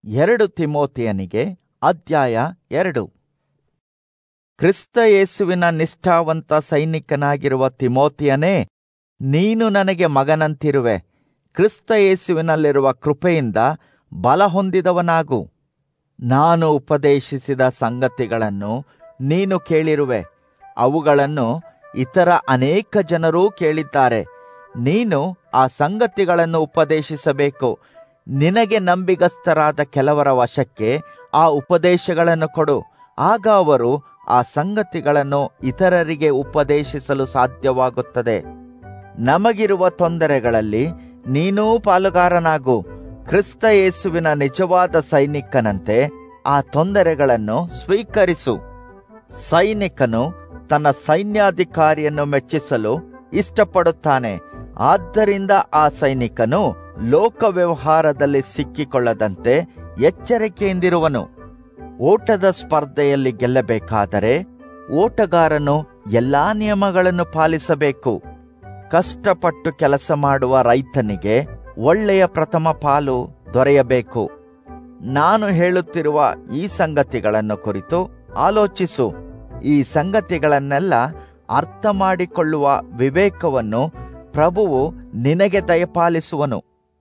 ಎರಡು ತಿಮೋತಿಯನಿಗೆ ಅಧ್ಯಾಯ ಎರಡು ಕ್ರಿಸ್ತ ಯೇಸುವಿನ ನಿಷ್ಠಾವಂತ ಸೈನಿಕನಾಗಿರುವ ತಿಮೋತಿಯನೇ ನೀನು ನನಗೆ ಮಗನಂತಿರುವೆ ಕ್ರಿಸ್ತ ಯೇಸುವಿನಲ್ಲಿರುವ ಕೃಪೆಯಿಂದ ಬಲ ಹೊಂದಿದವನಾಗು ನಾನು ಉಪದೇಶಿಸಿದ ಸಂಗತಿಗಳನ್ನು ನೀನು ಕೇಳಿರುವೆ ಅವುಗಳನ್ನು ಇತರ ಅನೇಕ ಜನರೂ ಕೇಳಿದ್ದಾರೆ ನೀನು ಆ ಸಂಗತಿಗಳನ್ನು ಉಪದೇಶಿಸಬೇಕು ನಿನಗೆ ನಂಬಿಗಸ್ತರಾದ ಕೆಲವರ ವಶಕ್ಕೆ ಆ ಉಪದೇಶಗಳನ್ನು ಕೊಡು ಆಗ ಅವರು ಆ ಸಂಗತಿಗಳನ್ನು ಇತರರಿಗೆ ಉಪದೇಶಿಸಲು ಸಾಧ್ಯವಾಗುತ್ತದೆ ನಮಗಿರುವ ತೊಂದರೆಗಳಲ್ಲಿ ನೀನೂ ಪಾಲುಗಾರನಾಗು ಕ್ರಿಸ್ತ ಯೇಸುವಿನ ನಿಜವಾದ ಸೈನಿಕನಂತೆ ಆ ತೊಂದರೆಗಳನ್ನು ಸ್ವೀಕರಿಸು ಸೈನಿಕನು ತನ್ನ ಸೈನ್ಯಾಧಿಕಾರಿಯನ್ನು ಮೆಚ್ಚಿಸಲು ಇಷ್ಟಪಡುತ್ತಾನೆ ಆದ್ದರಿಂದ ಆ ಸೈನಿಕನು ಲೋಕ ವ್ಯವಹಾರದಲ್ಲಿ ಸಿಕ್ಕಿಕೊಳ್ಳದಂತೆ ಎಚ್ಚರಿಕೆಯಿಂದಿರುವನು ಓಟದ ಸ್ಪರ್ಧೆಯಲ್ಲಿ ಗೆಲ್ಲಬೇಕಾದರೆ ಓಟಗಾರನು ಎಲ್ಲಾ ನಿಯಮಗಳನ್ನು ಪಾಲಿಸಬೇಕು ಕಷ್ಟಪಟ್ಟು ಕೆಲಸ ಮಾಡುವ ರೈತನಿಗೆ ಒಳ್ಳೆಯ ಪ್ರಥಮ ಪಾಲು ದೊರೆಯಬೇಕು ನಾನು ಹೇಳುತ್ತಿರುವ ಈ ಸಂಗತಿಗಳನ್ನು ಕುರಿತು ಆಲೋಚಿಸು ಈ ಸಂಗತಿಗಳನ್ನೆಲ್ಲ ಅರ್ಥ ಮಾಡಿಕೊಳ್ಳುವ ವಿವೇಕವನ್ನು ಪ್ರಭುವು ನಿನಗೆ ದಯಪಾಲಿಸುವನು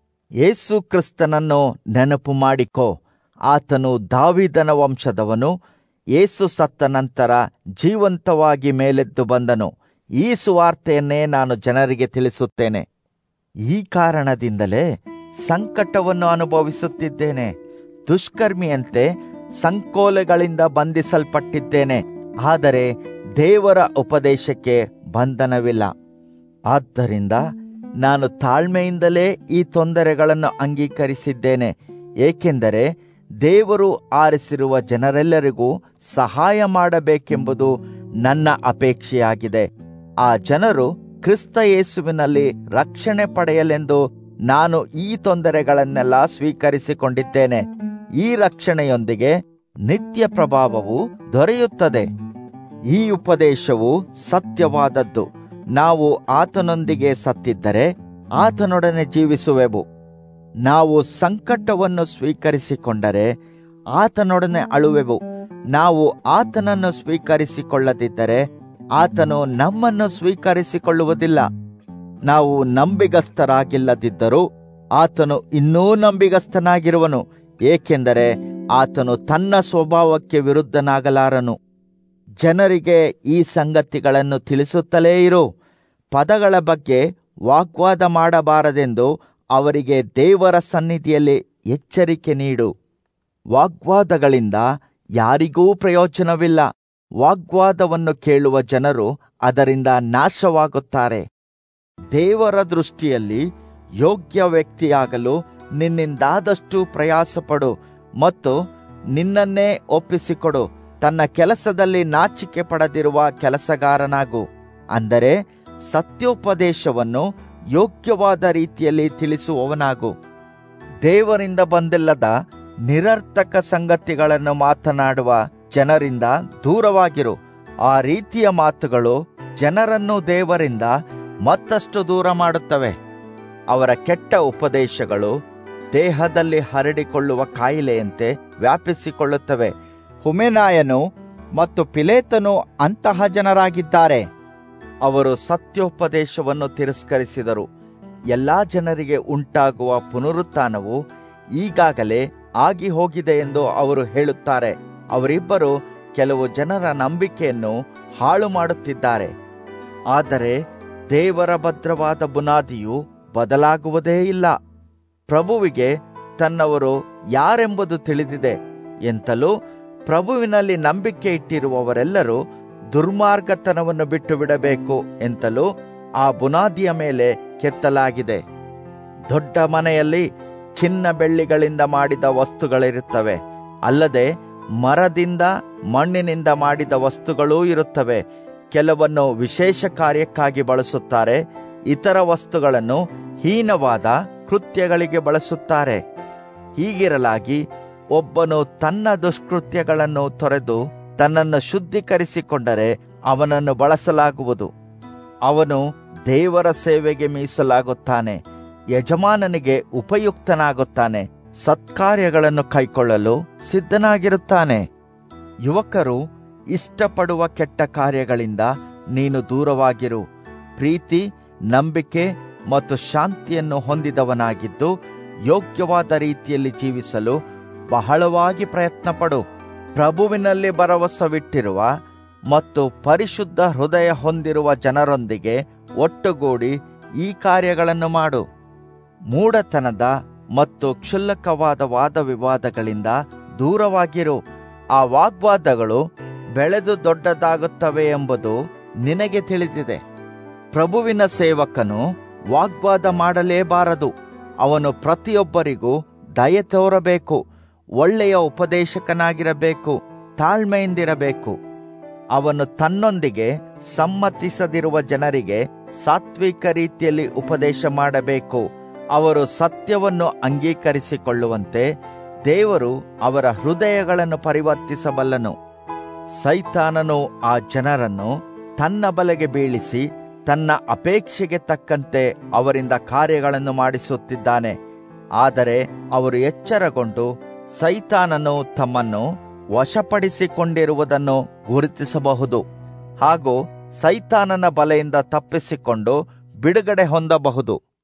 ಯೇಸು ಕ್ರಿಸ್ತನನ್ನು ನೆನಪು ಮಾಡಿಕೋ ಆತನು ದಾವಿದನ ವಂಶದವನು ಯೇಸು ಸತ್ತ ನಂತರ ಜೀವಂತವಾಗಿ ಮೇಲೆದ್ದು ಬಂದನು ಈ ಸುವಾರ್ತೆಯನ್ನೇ ನಾನು ಜನರಿಗೆ ತಿಳಿಸುತ್ತೇನೆ ಈ ಕಾರಣದಿಂದಲೇ ಸಂಕಟವನ್ನು ಅನುಭವಿಸುತ್ತಿದ್ದೇನೆ ದುಷ್ಕರ್ಮಿಯಂತೆ ಸಂಕೋಲೆಗಳಿಂದ ಬಂಧಿಸಲ್ಪಟ್ಟಿದ್ದೇನೆ ಆದರೆ ದೇವರ ಉಪದೇಶಕ್ಕೆ ಬಂಧನವಿಲ್ಲ ಆದ್ದರಿಂದ ನಾನು ತಾಳ್ಮೆಯಿಂದಲೇ ಈ ತೊಂದರೆಗಳನ್ನು ಅಂಗೀಕರಿಸಿದ್ದೇನೆ ಏಕೆಂದರೆ ದೇವರು ಆರಿಸಿರುವ ಜನರೆಲ್ಲರಿಗೂ ಸಹಾಯ ಮಾಡಬೇಕೆಂಬುದು ನನ್ನ ಅಪೇಕ್ಷೆಯಾಗಿದೆ ಆ ಜನರು ಕ್ರಿಸ್ತ ಯೇಸುವಿನಲ್ಲಿ ರಕ್ಷಣೆ ಪಡೆಯಲೆಂದು ನಾನು ಈ ತೊಂದರೆಗಳನ್ನೆಲ್ಲ ಸ್ವೀಕರಿಸಿಕೊಂಡಿದ್ದೇನೆ ಈ ರಕ್ಷಣೆಯೊಂದಿಗೆ ನಿತ್ಯ ಪ್ರಭಾವವು ದೊರೆಯುತ್ತದೆ ಈ ಉಪದೇಶವು ಸತ್ಯವಾದದ್ದು ನಾವು ಆತನೊಂದಿಗೆ ಸತ್ತಿದ್ದರೆ ಆತನೊಡನೆ ಜೀವಿಸುವೆವು ನಾವು ಸಂಕಟವನ್ನು ಸ್ವೀಕರಿಸಿಕೊಂಡರೆ ಆತನೊಡನೆ ಅಳುವೆವು ನಾವು ಆತನನ್ನು ಸ್ವೀಕರಿಸಿಕೊಳ್ಳದಿದ್ದರೆ ಆತನು ನಮ್ಮನ್ನು ಸ್ವೀಕರಿಸಿಕೊಳ್ಳುವುದಿಲ್ಲ ನಾವು ನಂಬಿಗಸ್ತರಾಗಿಲ್ಲದಿದ್ದರೂ ಆತನು ಇನ್ನೂ ನಂಬಿಗಸ್ತನಾಗಿರುವನು ಏಕೆಂದರೆ ಆತನು ತನ್ನ ಸ್ವಭಾವಕ್ಕೆ ವಿರುದ್ಧನಾಗಲಾರನು ಜನರಿಗೆ ಈ ಸಂಗತಿಗಳನ್ನು ತಿಳಿಸುತ್ತಲೇ ಇರು ಪದಗಳ ಬಗ್ಗೆ ವಾಗ್ವಾದ ಮಾಡಬಾರದೆಂದು ಅವರಿಗೆ ದೇವರ ಸನ್ನಿಧಿಯಲ್ಲಿ ಎಚ್ಚರಿಕೆ ನೀಡು ವಾಗ್ವಾದಗಳಿಂದ ಯಾರಿಗೂ ಪ್ರಯೋಜನವಿಲ್ಲ ವಾಗ್ವಾದವನ್ನು ಕೇಳುವ ಜನರು ಅದರಿಂದ ನಾಶವಾಗುತ್ತಾರೆ ದೇವರ ದೃಷ್ಟಿಯಲ್ಲಿ ಯೋಗ್ಯ ವ್ಯಕ್ತಿಯಾಗಲು ನಿನ್ನಿಂದಾದಷ್ಟು ಪ್ರಯಾಸಪಡು ಮತ್ತು ನಿನ್ನನ್ನೇ ಒಪ್ಪಿಸಿಕೊಡು ತನ್ನ ಕೆಲಸದಲ್ಲಿ ನಾಚಿಕೆ ಪಡೆದಿರುವ ಕೆಲಸಗಾರನಾಗು ಅಂದರೆ ಸತ್ಯೋಪದೇಶವನ್ನು ಯೋಗ್ಯವಾದ ರೀತಿಯಲ್ಲಿ ತಿಳಿಸುವವನಾಗು ದೇವರಿಂದ ಬಂದಿಲ್ಲದ ನಿರರ್ಥಕ ಸಂಗತಿಗಳನ್ನು ಮಾತನಾಡುವ ಜನರಿಂದ ದೂರವಾಗಿರು ಆ ರೀತಿಯ ಮಾತುಗಳು ಜನರನ್ನು ದೇವರಿಂದ ಮತ್ತಷ್ಟು ದೂರ ಮಾಡುತ್ತವೆ ಅವರ ಕೆಟ್ಟ ಉಪದೇಶಗಳು ದೇಹದಲ್ಲಿ ಹರಡಿಕೊಳ್ಳುವ ಕಾಯಿಲೆಯಂತೆ ವ್ಯಾಪಿಸಿಕೊಳ್ಳುತ್ತವೆ ಹುಮೆನಾಯನು ಮತ್ತು ಪಿಲೇತನು ಅಂತಹ ಜನರಾಗಿದ್ದಾರೆ ಅವರು ಸತ್ಯೋಪದೇಶವನ್ನು ತಿರಸ್ಕರಿಸಿದರು ಎಲ್ಲಾ ಜನರಿಗೆ ಉಂಟಾಗುವ ಪುನರುತ್ಥಾನವು ಈಗಾಗಲೇ ಆಗಿ ಹೋಗಿದೆ ಎಂದು ಅವರು ಹೇಳುತ್ತಾರೆ ಅವರಿಬ್ಬರು ಕೆಲವು ಜನರ ನಂಬಿಕೆಯನ್ನು ಹಾಳು ಮಾಡುತ್ತಿದ್ದಾರೆ ಆದರೆ ದೇವರ ಭದ್ರವಾದ ಬುನಾದಿಯು ಬದಲಾಗುವುದೇ ಇಲ್ಲ ಪ್ರಭುವಿಗೆ ತನ್ನವರು ಯಾರೆಂಬುದು ತಿಳಿದಿದೆ ಎಂತಲೂ ಪ್ರಭುವಿನಲ್ಲಿ ನಂಬಿಕೆ ಇಟ್ಟಿರುವವರೆಲ್ಲರೂ ದುರ್ಮಾರ್ಗತನವನ್ನು ಬಿಟ್ಟು ಬಿಡಬೇಕು ಎಂತಲೂ ಆ ಬುನಾದಿಯ ಮೇಲೆ ಕೆತ್ತಲಾಗಿದೆ ದೊಡ್ಡ ಮನೆಯಲ್ಲಿ ಚಿನ್ನ ಬೆಳ್ಳಿಗಳಿಂದ ಮಾಡಿದ ವಸ್ತುಗಳಿರುತ್ತವೆ ಅಲ್ಲದೆ ಮರದಿಂದ ಮಣ್ಣಿನಿಂದ ಮಾಡಿದ ವಸ್ತುಗಳೂ ಇರುತ್ತವೆ ಕೆಲವನ್ನು ವಿಶೇಷ ಕಾರ್ಯಕ್ಕಾಗಿ ಬಳಸುತ್ತಾರೆ ಇತರ ವಸ್ತುಗಳನ್ನು ಹೀನವಾದ ಕೃತ್ಯಗಳಿಗೆ ಬಳಸುತ್ತಾರೆ ಹೀಗಿರಲಾಗಿ ಒಬ್ಬನು ತನ್ನ ದುಷ್ಕೃತ್ಯಗಳನ್ನು ತೊರೆದು ತನ್ನನ್ನು ಶುದ್ಧೀಕರಿಸಿಕೊಂಡರೆ ಅವನನ್ನು ಬಳಸಲಾಗುವುದು ಅವನು ದೇವರ ಸೇವೆಗೆ ಮೀಸಲಾಗುತ್ತಾನೆ ಯಜಮಾನನಿಗೆ ಉಪಯುಕ್ತನಾಗುತ್ತಾನೆ ಸತ್ಕಾರ್ಯಗಳನ್ನು ಕೈಕೊಳ್ಳಲು ಸಿದ್ಧನಾಗಿರುತ್ತಾನೆ ಯುವಕರು ಇಷ್ಟಪಡುವ ಕೆಟ್ಟ ಕಾರ್ಯಗಳಿಂದ ನೀನು ದೂರವಾಗಿರು ಪ್ರೀತಿ ನಂಬಿಕೆ ಮತ್ತು ಶಾಂತಿಯನ್ನು ಹೊಂದಿದವನಾಗಿದ್ದು ಯೋಗ್ಯವಾದ ರೀತಿಯಲ್ಲಿ ಜೀವಿಸಲು ಬಹಳವಾಗಿ ಪ್ರಯತ್ನಪಡು ಪ್ರಭುವಿನಲ್ಲಿ ಭರವಸವಿಟ್ಟಿರುವ ಮತ್ತು ಪರಿಶುದ್ಧ ಹೃದಯ ಹೊಂದಿರುವ ಜನರೊಂದಿಗೆ ಒಟ್ಟುಗೂಡಿ ಈ ಕಾರ್ಯಗಳನ್ನು ಮಾಡು ಮೂಢತನದ ಮತ್ತು ಕ್ಷುಲ್ಲಕವಾದ ವಾದ ವಿವಾದಗಳಿಂದ ದೂರವಾಗಿರು ಆ ವಾಗ್ವಾದಗಳು ಬೆಳೆದು ದೊಡ್ಡದಾಗುತ್ತವೆ ಎಂಬುದು ನಿನಗೆ ತಿಳಿದಿದೆ ಪ್ರಭುವಿನ ಸೇವಕನು ವಾಗ್ವಾದ ಮಾಡಲೇಬಾರದು ಅವನು ಪ್ರತಿಯೊಬ್ಬರಿಗೂ ದಯೆ ತೋರಬೇಕು ಒಳ್ಳೆಯ ಉಪದೇಶಕನಾಗಿರಬೇಕು ತಾಳ್ಮೆಯಿಂದಿರಬೇಕು ಅವನು ತನ್ನೊಂದಿಗೆ ಸಮ್ಮತಿಸದಿರುವ ಜನರಿಗೆ ಸಾತ್ವಿಕ ರೀತಿಯಲ್ಲಿ ಉಪದೇಶ ಮಾಡಬೇಕು ಅವರು ಸತ್ಯವನ್ನು ಅಂಗೀಕರಿಸಿಕೊಳ್ಳುವಂತೆ ದೇವರು ಅವರ ಹೃದಯಗಳನ್ನು ಪರಿವರ್ತಿಸಬಲ್ಲನು ಸೈತಾನನು ಆ ಜನರನ್ನು ತನ್ನ ಬಲೆಗೆ ಬೀಳಿಸಿ ತನ್ನ ಅಪೇಕ್ಷೆಗೆ ತಕ್ಕಂತೆ ಅವರಿಂದ ಕಾರ್ಯಗಳನ್ನು ಮಾಡಿಸುತ್ತಿದ್ದಾನೆ ಆದರೆ ಅವರು ಎಚ್ಚರಗೊಂಡು ಸೈತಾನನು ತಮ್ಮನ್ನು ವಶಪಡಿಸಿಕೊಂಡಿರುವುದನ್ನು ಗುರುತಿಸಬಹುದು ಹಾಗೂ ಸೈತಾನನ ಬಲೆಯಿಂದ ತಪ್ಪಿಸಿಕೊಂಡು ಬಿಡುಗಡೆ ಹೊಂದಬಹುದು